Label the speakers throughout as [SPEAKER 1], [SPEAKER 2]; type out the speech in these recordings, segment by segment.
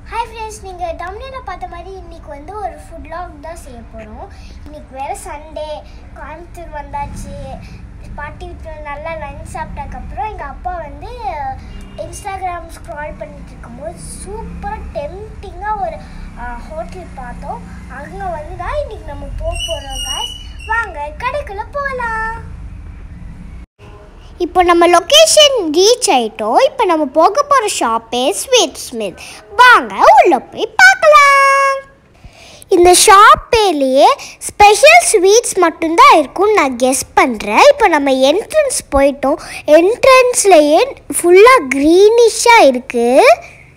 [SPEAKER 1] hi friends நீங்கள் தமிழில் பார்த்த மாதிரி இன்னைக்கு வந்து ஒரு ஃபுட் லாக் தான் செய்ய போகிறோம் இன்னைக்கு வேறு சண்டே கோயம்புத்தூர் வந்தாச்சு பாட்டி வீட்டில் நல்லா லஞ்ச் சாப்பிட்டதுக்கப்புறம் எங்கள் அப்பா வந்து இன்ஸ்டாகிராம் ஸ்க்ரால் பண்ணிட்டு இருக்கும்போது சூப்பராக டெம்டிங்காக ஒரு ஹோட்டல் பார்த்தோம் அங்கே வந்து தான் இன்னைக்கு நம்ம போக போகிறோம் guys வாங்க கடைக்குள்ளே போகலாம் இப்போ நம்ம லொக்கேஷன் ரீச் ஆயிட்டோம் இப்போ நம்ம போக போகிற ஷாப்பே ஸ்வீட் ஸ்மித் வாங்க உள்ளே போய் பார்க்கலாம் இந்த ஷாப்பேலேயே ஸ்பெஷல் ஸ்வீட்ஸ் மட்டும்தான் இருக்கும்னு நான் கெஸ் பண்ணுறேன் இப்போ நம்ம என்ட்ரன்ஸ் போயிட்டோம் என்ட்ரன்ஸ்லேயே ஃபுல்லாக க்ரீனிஷாக இருக்குது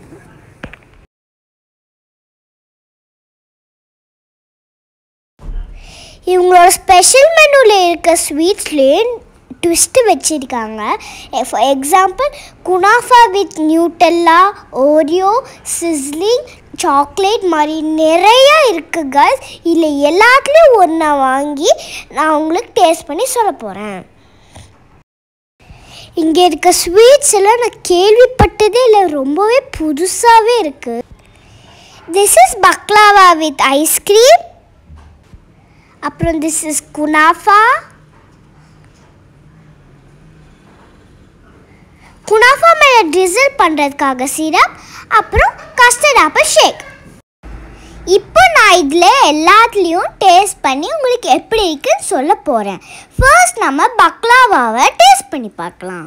[SPEAKER 1] இவங்களோட ஸ்பெஷல் மெனுவில் இருக்க ஸ்வீட்ஸ்லேயே ட்விஸ்ட்டு வச்சுருக்காங்க ஃபார் எக்ஸாம்பிள் குனாஃபா with Nutella Oreo sizzling chocolate மாதிரி நிறையா இருக்குது guys இல்லை எல்லாத்துலேயும் ஒன்றா வாங்கி நான் உங்களுக்கு டேஸ்ட் பண்ணி சொல்ல போகிறேன் இங்கே இருக்க ஸ்வீட்ஸ் எல்லாம் நான் கேள்விப்பட்டதே இல்லை ரொம்பவே புதுசாகவே இருக்குது திஸ் இஸ் பக்லாவா வித் ஐஸ்கிரீம் அப்புறம் திஸ் இஸ் குனாஃபா குனாஃபா மேலே ட்ரிசில் பண்ணுறதுக்காக சிரப் அப்புறம் கஸ்டர்ட் ஆப்பிள் ஷேக் இப்போ நான் இதில் எல்லாத்துலேயும் டேஸ்ட் பண்ணி உங்களுக்கு எப்படி இருக்குன்னு சொல்ல போகிறேன் ஃபர்ஸ்ட் நம்ம பக்லாவாவை டேஸ்ட் பண்ணி பார்க்கலாம்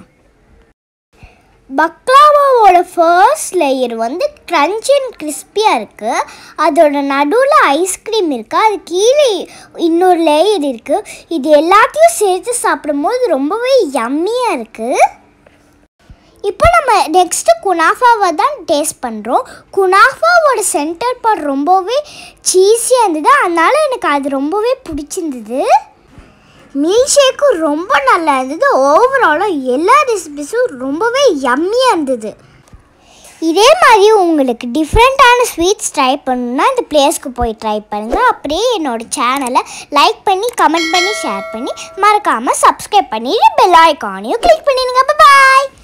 [SPEAKER 1] பக்லாவாவோட ஃபர்ஸ்ட் லேயர் வந்து க்ரன்ச் அண்ட் கிறிஸ்பியாக இருக்குது அதோட நடுவில் ஐஸ்கிரீம் இருக்குது அது கீழே இன்னொரு லேயர் இருக்குது இது எல்லாத்தையும் சேர்த்து சாப்பிடும்போது ரொம்பவே யம்மியாக இருக்குது இப்போ நம்ம நெக்ஸ்ட்டு குனாஃபாவை தான் டேஸ்ட் பண்ணுறோம் குனாஃபாவோட சென்டர் பார்ட் ரொம்பவே சீஸியாக இருந்தது அதனால் எனக்கு அது ரொம்பவே பிடிச்சிருந்தது மில்க் ஷேக்கும் ரொம்ப நல்லா இருந்தது ஓவராலாக எல்லா ரெசிபிஸும் ரொம்பவே யம்மியாக இருந்தது இதே மாதிரி உங்களுக்கு டிஃப்ரெண்ட்டான ஸ்வீட்ஸ் ட்ரை பண்ணணுன்னா இந்த பிளேஸ்க்கு போய் ட்ரை பண்ணுங்கள் அப்படியே என்னோட சேனலை லைக் பண்ணி கமெண்ட் பண்ணி ஷேர் பண்ணி மறக்காமல் சப்ஸ்கிரைப் பண்ணி பெல் ஐக்கானையும் கிளிக் பண்ணிடுங்க பாய்